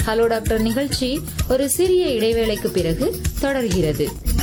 hello doctor நிகழ்ச்சி ஒரு சிறிய இடைவேளைக்கு பிறகு தொடர்கிறது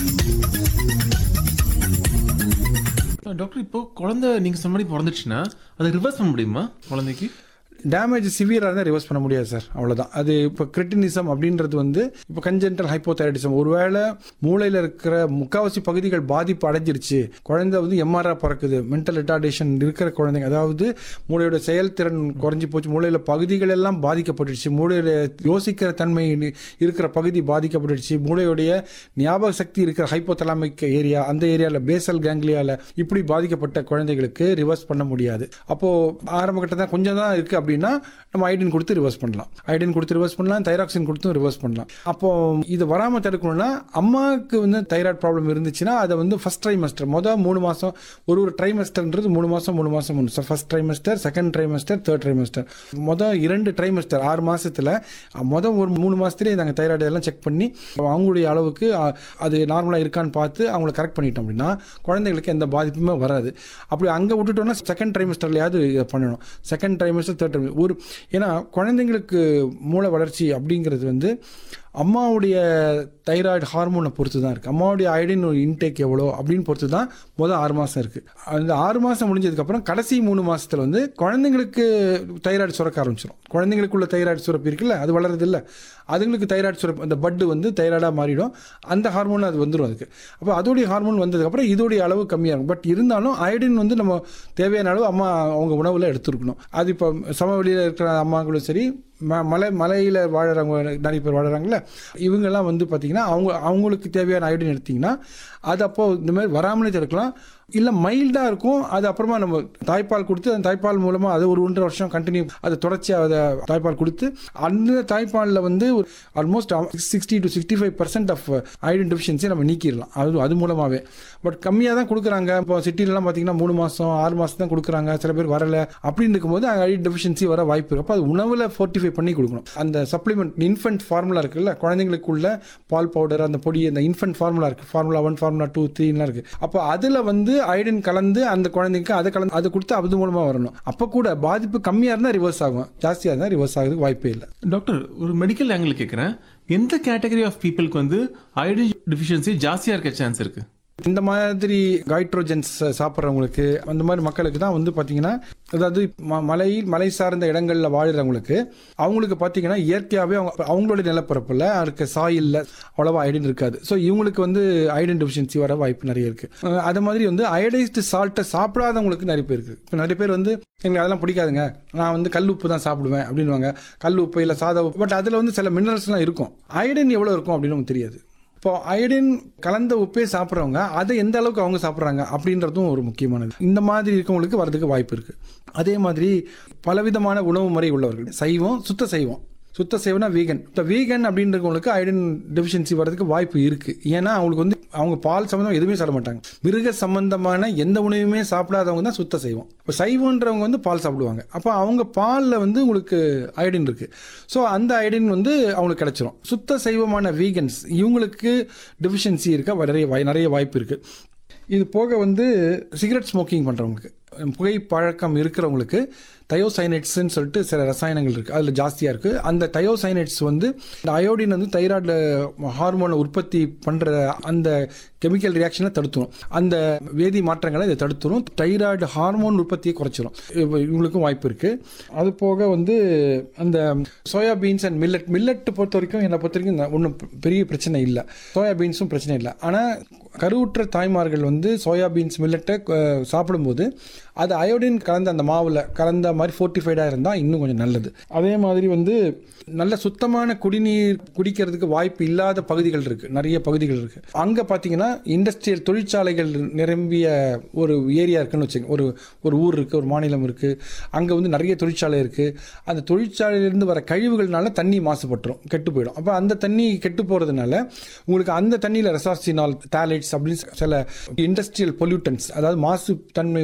டாக்டர் இப்போ குழந்தை நீங்க சொன்ன மாதிரி பிறந்துச்சுன்னா அதை ரிவர்ஸ் பண்ண முடியுமா குழந்தைக்கு டேமேஜ் சிவியராக இருந்தால் ரிவர்ஸ் பண்ண முடியாது சார் அவ்வளோதான் அது இப்போ கிரிட்டினிசம் அப்படின்றது வந்து இப்போ கஞ்சென்டல் ஹைப்போதைரடிசம் ஒருவேளை மூளையில் இருக்கிற முக்காவாசி பகுதிகள் பாதிப்பு அடைஞ்சிருச்சு குழந்தை வந்து எம்ஆர்ஆர் பறக்குது மென்டல் ரிட்டார்டேஷன் இருக்கிற குழந்தைங்க அதாவது மூளையோட செயல்திறன் குறைஞ்சி போச்சு மூளையில் பகுதிகள் எல்லாம் பாதிக்கப்பட்டுடுச்சு மூளையோட யோசிக்கிற தன்மை இருக்கிற பகுதி பாதிக்கப்பட்டுடுச்சு மூளையுடைய ஞாபக சக்தி இருக்கிற ஹைப்போதலாமிக் ஏரியா அந்த ஏரியாவில் பேசல் கேங்லியாவில் இப்படி பாதிக்கப்பட்ட குழந்தைகளுக்கு ரிவர்ஸ் பண்ண முடியாது அப்போது ஆரம்ப கட்டத்தில் கொஞ்சம் தான் இருக்குது அப்படின்னா நம்ம ஐடின் கொடுத்து ரிவர்ஸ் பண்ணலாம் ஐடின் கொடுத்து ரிவர்ஸ் பண்ணலாம் தைராக்சின் கொடுத்தும் ரிவர்ஸ் பண்ணலாம் அப்போ இது வராமல் தடுக்கணும்னா அம்மாவுக்கு வந்து தைராய்டு ப்ராப்ளம் இருந்துச்சுன்னா அதை வந்து ஃபர்ஸ்ட் ட்ரைமஸ்டர் மொதல் மூணு மாதம் ஒரு ஒரு ட்ரைமஸ்டர்ன்றது மூணு மாதம் மூணு மாதம் மூணு first trimester second trimester third trimester மொதல் இரண்டு ட்ரைமஸ்டர் ஆறு மாசத்துல மொதல் ஒரு மூணு மாதத்துலேயே நாங்கள் தைராய்டு எல்லாம் செக் பண்ணி அவங்களுடைய அளவுக்கு அ, அது நார்மலாக இருக்கான்னு பார்த்து அவங்கள கரெக்ட் பண்ணிட்டோம் அப்படின்னா குழந்தைங்களுக்கு எந்த பாதிப்புமே வராது அப்படி அங்கே விட்டுட்டோம்னா செகண்ட் ட்ரைமஸ்டர்லையாவது இதை பண்ணணும் செகண்ட் ட்ரைமஸ்டர் தேர்ட் ட்ரைமஸ்டர் ஒரு ஏன்னா குழந்தைங்களுக்கு மூளை வளர்ச்சி அப்படிங்கிறது வந்து அம்மாவுடைய தைராய்டு ஹார்மோனை பொறுத்து தான் இருக்குது அம்மாவுடைய அயடின் இன்டேக் எவ்வளோ அப்படின்னு பொறுத்து தான் முதல் ஆறு மாதம் இருக்குது அந்த ஆறு மாதம் முடிஞ்சதுக்கப்புறம் கடைசி மூணு மாதத்தில் வந்து குழந்தைங்களுக்கு தைராய்டு சுரக்க ஆரம்பிச்சிடும் குழந்தைங்களுக்குள்ள தைராய்டு சுரப்பு இருக்குல்ல அது வளருது இல்லை அதுங்களுக்கு தைராய்டு சுரப்பு அந்த பட்டு வந்து தைராய்டாக மாறிடும் அந்த ஹார்மோன் அது வந்துடும் அதுக்கு அப்போ அதோடைய ஹார்மோன் வந்ததுக்கப்புறம் இதோடைய அளவு கம்மியாகும் பட் இருந்தாலும் அயடின் வந்து நம்ம தேவையான அளவு அம்மா அவங்க உணவில் எடுத்துருக்கணும் அது இப்போ சமவெளியில் இருக்கிற அம்மாங்களும் சரி ம மலை மலையில் வாழறவங்க நிறைய பேர் வாழறாங்கல்ல இவங்கெல்லாம் வந்து பார்த்திங்கன்னா அவங்க அவங்களுக்கு தேவையான அயோடின் எடுத்திங்கன்னா அது அப்போ இந்த மாதிரி வராமலே தடுக்கலாம் இல்லை மைல்டாக இருக்கும் அது அப்புறமா நம்ம தாய்ப்பால் கொடுத்து அந்த தாய்ப்பால் மூலமாக அது ஒரு ஒன்றரை வருஷம் கண்டினியூ அதை தொடர்ச்சியாக அதை தாய்ப்பால் கொடுத்து அந்த தாய்ப்பாலில் வந்து ஒரு almost sixty to sixty five percent of iodine deficiency நம்ம நீக்கிடலாம் அது அது மூலமாகவே பட் கம்மியாக தான் கொடுக்குறாங்க இப்போ சிட்டிலலாம் பார்த்தீங்கன்னா மூணு மாதம் ஆறு மாதம் தான் கொடுக்குறாங்க சில பேர் வரல அப்படின்னு இருக்கும்போது அயோடின் டெஃபிஷியன்சி வர வாய்ப்பு இருக்கு அப்போ அது உணவில் ஃபோர்ட்டிஃபை பண்ணி கொடுக்கணும் அந்த சப்ளிமெண்ட் இன்ஃபென்ட் ஃபார்முலா இருக்குல்ல குழந்தைங்களுக்குள்ள பால் பவுடர் அந்த பொடி அந்த இன்ஃபென்ட் ஃபார்முலா இருக்குது ஃபார்முலா ஒன் ஃபார்முலா டூ த்ரீலாம் இருக்குது அப்போ அதில் வந்து அயோடின் கலந்து அந்த குழந்தைக்கு அதை கலந்து அதை கொடுத்து அது மூலமாக வரணும் அப்போ கூட பாதிப்பு கம்மியாக இருந்தால் ரிவர்ஸ் ஆகும் ஜாஸ்தியாக இருந்தால் ரிவர்ஸ் ஆகிறதுக்கு வாய்ப்பே இல்லை டாக்டர் ஒரு மெடிக்கல் ஆங்கிள் கேட்குறேன் எந்த கேட்டகரி ஆஃப் பீப்புளுக்கு வந்து அயோடின் டிஃபிஷியன்சி ஜாஸ்தியாக இருக்க சான்ஸ் இருக்கு இந்த மாதிரி கைட்ரோஜன்ஸ் சாப்பிட்றவங்களுக்கு அந்த மாதிரி மக்களுக்கு தான் வந்து பார்த்தீங்கன்னா அதாவது ம- மலை மலை சார்ந்த இடங்களில் வாழ்கிறவங்களுக்கு அவங்களுக்கு பார்த்தீங்கன்னா இயற்கையாகவே அவங்க அவங்களுடைய நிலப்பரப்பில் இருக்க சாயில்ல அவ்வளோவா அயடின் இருக்காது ஸோ இவங்களுக்கு வந்து அயடின் டெஃபிஷியன்சி வர வாய்ப்பு நிறைய இருக்கு அஹ் அது மாதிரி வந்து அயடைஸ்டு சால்ட்டை சாப்பிடாதவங்களுக்கு நிறைய பேர் இருக்கு இப்போ நிறைய பேர் வந்து எங்களுக்கு அதெல்லாம் பிடிக்காதுங்க நான் வந்து கல் உப்பு தான் சாப்பிடுவேன் அப்படின்னுவாங்க கல் உப்பு இல்லை சாதா உப்பு பட் அதில் வந்து சில மினரல்ஸ்லாம் இருக்கும் அயடின் எவ்வளோ இருக்கும் அப்படின்னு நமக்கு தெரியாது இப்போ அயடின் கலந்த உப்பே சாப்பிட்றவங்க அதை எந்த அளவுக்கு அவங்க சாப்பிட்றாங்க அப்படின்றதும் ஒரு முக்கியமானது இந்த மாதிரி இருக்கவங்களுக்கு வரதுக்கு வாய்ப்பு இருக்கு அதே மாதிரி பலவிதமான உணவு முறை உள்ளவர்கள் சைவம் சுத்த சைவம் சுத்த சைவனா வீகன் இப்போ வீகன் அப்படின்றவங்களுக்கு அயடின் டெஃபிஷியன்சி வரதுக்கு வாய்ப்பு இருக்கு ஏன்னா அவங்களுக்கு வந்து அவங்க பால் சம்மந்தம் எதுவுமே சாப்பிட மாட்டாங்க மிருக சம்பந்தமான எந்த உணவுமே சாப்பிடாதவங்க தான் சுத்த சைவம் இப்போ சைவன்றவங்க வந்து பால் சாப்பிடுவாங்க அப்போ அவங்க பாலில் வந்து உங்களுக்கு அயடின் இருக்கு ஸோ அந்த அயடின் வந்து அவங்களுக்கு கிடைச்சிரும் சுத்த சைவமான வீகன்ஸ் இவங்களுக்கு டெஃபிஷியன்சி இருக்க நிறைய வாய்- நிறைய வாய்ப்பு இருக்கு இது போக வந்து சிகரெட் ஸ்மோக்கிங் பண்ணுறவங்களுக்கு புகை பழக்கம் இருக்கிறவங்களுக்கு தயோசைனேட்ஸ்ன்னு சொல்லிட்டு சில ரசாயனங்கள் இருக்குது அதில் ஜாஸ்தியாக இருக்குது அந்த தயோசைனேட்ஸ் வந்து இந்த அயோடின் வந்து தைராய்டு ஹார்மோனை உற்பத்தி பண்ணுற அந்த கெமிக்கல் ரியாக்ஷனை தடுத்துரும் அந்த வேதி மாற்றங்களை இதை தடுத்துரும் தைராய்டு ஹார்மோன் உற்பத்தியை குறைச்சிரும் இவ- இவங்களுக்கும் வாய்ப்பு இருக்குது அது போக வந்து அந்த soya beans and millet millet பொறுத்த வரைக்கும் என்னை பொறுத்த வரைக்கும் ஒன்றும் பெரிய பிரச்சனை இல்லை சோயா பீன்ஸும் பிரச்சனை இல்லை ஆனால் கருவுற்ற தாய்மார்கள் வந்து சோயா பீன்ஸ் மில்லட்டை அஹ், சாப்பிடும்போது அது அயோடின் கலந்த அந்த மாவில் கலந்த மாதிரி ஃபோர்ட்டிஃபைடாக இருந்தால் இன்னும் கொஞ்சம் நல்லது அதே மாதிரி வந்து நல்ல சுத்தமான குடிநீர் குடிக்கிறதுக்கு வாய்ப்பு இல்லாத பகுதிகள் இருக்குது நிறைய பகுதிகள் இருக்குது அங்கே பார்த்தீங்கன்னா இண்டஸ்ட்ரியல் தொழிற்சாலைகள் நிரம்பிய ஒரு ஏரியா இருக்குன்னு வச்சுங்க ஒரு ஒரு ஊர் இருக்குது ஒரு மாநிலம் இருக்குது அங்கே வந்து நிறைய தொழிற்சாலை இருக்குது அந்த தொழிற்சாலையிலேருந்து வர கழிவுகள்னால தண்ணி மாசுபட்டுரும் கெட்டு போயிடும் அப்போ அந்த தண்ணி கெட்டு போகிறதுனால உங்களுக்கு அந்த தண்ணியில் ரெசார்சினால் டேலட்ஸ் அப்படின்னு சில இண்டஸ்ட்ரியல் பொல்யூட்டன்ஸ் அதாவது மாசு தன்மை